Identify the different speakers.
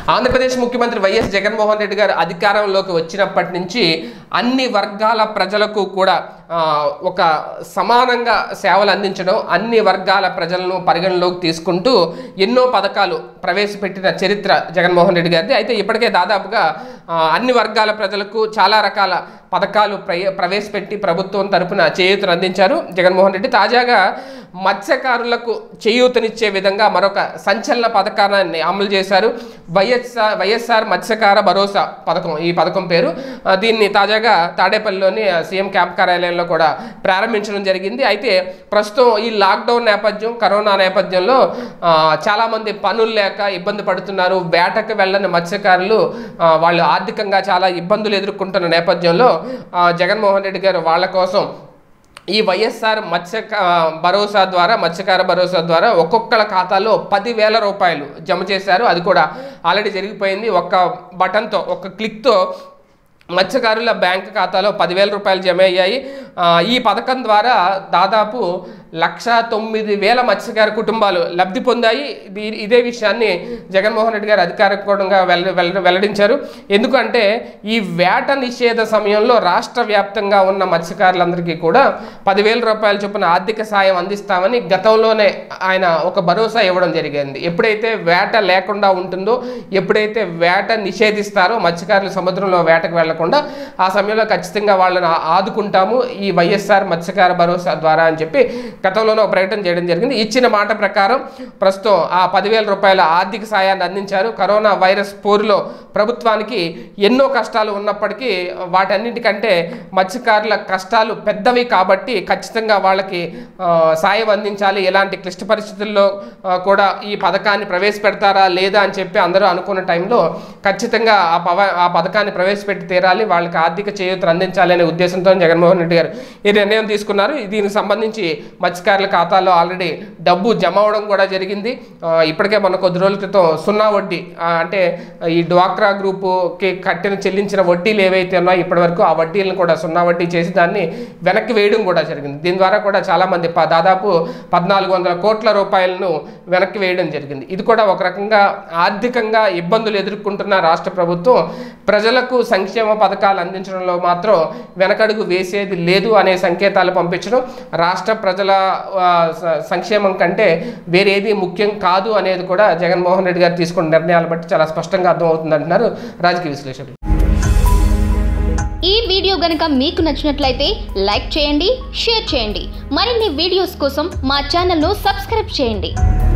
Speaker 1: ఆంధ్రప్రదేశ్ ముఖ్యమంత్రి వైఎస్ జగన్మోహన్ రెడ్డి గారు అధికారంలోకి వచ్చినప్పటి నుంచి అన్ని వర్గాల ప్రజలకు కూడా ఆ, ఒక సమానంగా సేవలు అందించడం అన్ని వర్గాల ప్రజలను పరిగణలోకి తీసుకుంటూ ఎన్నో పథకాలు ప్రవేశపెట్టిన చరిత్ర జగన్మోహన్ రెడ్డి గారిది అయితే ఇప్పటికే దాదాపుగా ఆ, అన్ని వర్గాల ప్రజలకు చాలా రకాల పథకాలు ప్రయ ప్రవేశపెట్టి ప్రభుత్వం తరపున చేయూతను అందించారు జగన్మోహన్ రెడ్డి తాజాగా మత్స్యకారులకు చేయూతనిచ్చే విధంగా మరొక సంచలన పథకాన్ని అమలు చేశారు వైఎస్ఆర్ వైఎస్ఆర్ మత్స్యకార భరోసా పథకం ఈ పథకం పేరు ఆ, దీన్ని తాజాగా తాడేపల్లిలోని ఆ, సీఎం క్యాంప్ కార్యాలయంలో కూడా ప్రారంభించడం జరిగింది అయితే ప్రస్తుతం ఈ లాక్డౌన్ నేపథ్యం కరోనా నేపథ్యంలో ఆ, చాలామంది పనులు లేక ఇబ్బంది పడుతున్నారు వేటకు వెళ్ళని మత్స్యకారులు ఆ, వాళ్ళు ఆర్థికంగా చాలా ఇబ్బందులు ఎదుర్కొంటున్న నేపథ్యంలో ఆ, జగన్మోహన్ రెడ్డి గారు వాళ్ళ కోసం ఈ వైఎస్ఆర్ మత్స్య భరోసా ద్వారా మత్స్యకార భరోసా ద్వారా ఒక్కొక్కళ్ళ ఖాతాలో పదివేల రూపాయలు జమ చేశారు అది కూడా ఆల్రెడీ జరిగిపోయింది ఒక్క బటన్తో ఒక్క క్లిక్తో మత్స్యకారుల బ్యాంక్ ఖాతాలో పదివేల రూపాయలు జమ అయ్యాయి ఆ, ఈ పథకం ద్వారా దాదాపు లక్ష తొమ్మిది వేల మత్స్యకార కుటుంబాలు లబ్ధి పొందాయి దీ- ఇదే విషయాన్ని జగన్మోహన్ రెడ్డి గారు అధికారికంగా వెల్ల వెల్ల- వెల్లడించారు ఎందుకంటే ఈ వేట నిషేధ సమయంలో రాష్ట్ర వ్యాప్తంగా ఉన్న మత్స్యకారులందరికీ కూడా పదివేల రూపాయల చొప్పున ఆర్థిక సాయం అందిస్తామని గతంలోనే ఆయన ఒక భరోసా ఇవ్వడం జరిగింది ఎప్పుడైతే వేట లేకుండా ఉంటుందో ఎప్పుడైతే వేట నిషేధిస్తారో మత్స్యకారులు సముద్రంలో వేటకు వెళ్లకుండా ఆ సమయంలో ఖచ్చితంగా వాళ్ళని ఆ- ఆదుకుంటాము ఈ వైఎస్ఆర్ మత్స్యకార భరోసా ద్వారా అని చెప్పి గతంలోనే ఒక ప్రకటన చేయడం జరిగింది ఇచ్చిన మాట ప్రకారం ప్రస్తుతం ఆ పదివేల రూపాయల ఆర్థిక సాయాన్ని అందించారు కరోనా వైరస్ పోరులో ప్రభుత్వానికి ఎన్నో కష్టాలు ఉన్నప్పటికీ వాటన్నిటికంటే మత్స్యకారుల కష్టాలు పెద్దవి కాబట్టి ఖచ్చితంగా వాళ్ళకి ఆ, సాయం అందించాలి ఎలాంటి క్లిష్ట పరిస్థితుల్లో ఆ, కూడా ఈ పథకాన్ని ప్రవేశపెడతారా లేదా అని చెప్పి అందరూ అనుకున్న టైంలో ఖచ్చితంగా ఆ పవ ఆ పథకాన్ని ప్రవేశపెట్టి తీరాలి వాళ్ళకి ఆర్థిక చేయూతను అందించాలి అనే ఉద్దేశంతో జగన్మోహన్ రెడ్డి గారు ఈ నిర్ణయం తీసుకున్నారు దీనికి సంబంధించి మత్స్యకారుల ఖాతాలో ఆల్రెడీ డబ్బు జమ అవడం కూడా జరిగింది ఆ, ఇప్పటికే మన కొద్ది రోజుల క్రితం సున్నా వడ్డీ ఆ, అంటే ఈ డ్వాక్రా గ్రూపుకి కట్టిన చెల్లించిన వడ్డీలు ఏవైతే ఉన్నాయో ఇప్పటివరకు ఆ వడ్డీలను కూడా సున్నా వడ్డీ చేసి దాన్ని వెనక్కి వేయడం కూడా జరిగింది దీని ద్వారా కూడా చాలామంది ప- దాదాపు పద్నాలుగు వందల కోట్ల రూపాయలను వెనక్కి వేయడం జరిగింది ఇది కూడా ఒక రకంగా ఆర్థికంగా ఇబ్బందులు ఎదుర్కొంటున్న రాష్ట్ర ప్రభుత్వం ప్రజలకు సంక్షేమ పథకాలు అందించడంలో మాత్రం వెనకడుగు వేసేది లేదు అనే సంకేతాలు పంపించడం రాష్ట్ర ప్రజల ఆ, స- సంక్షేమం కంటే వేరేది ముఖ్యం కాదు అనేది కూడా జగన్మోహన్ రెడ్డి గారు తీసుకున్న నిర్ణయాలు బట్టి చాలా స్పష్టంగా అర్థమవుతుంది అంటున్నారు రాజకీయ విశ్లేషకులు
Speaker 2: ఈ వీడియో గనుక మీకు నచ్చినట్లయితే లైక్ చేయండి షేర్ చేయండి మరిన్ని వీడియోస్ కోసం మా ఛానల్ను సబ్స్క్రైబ్ చేయండి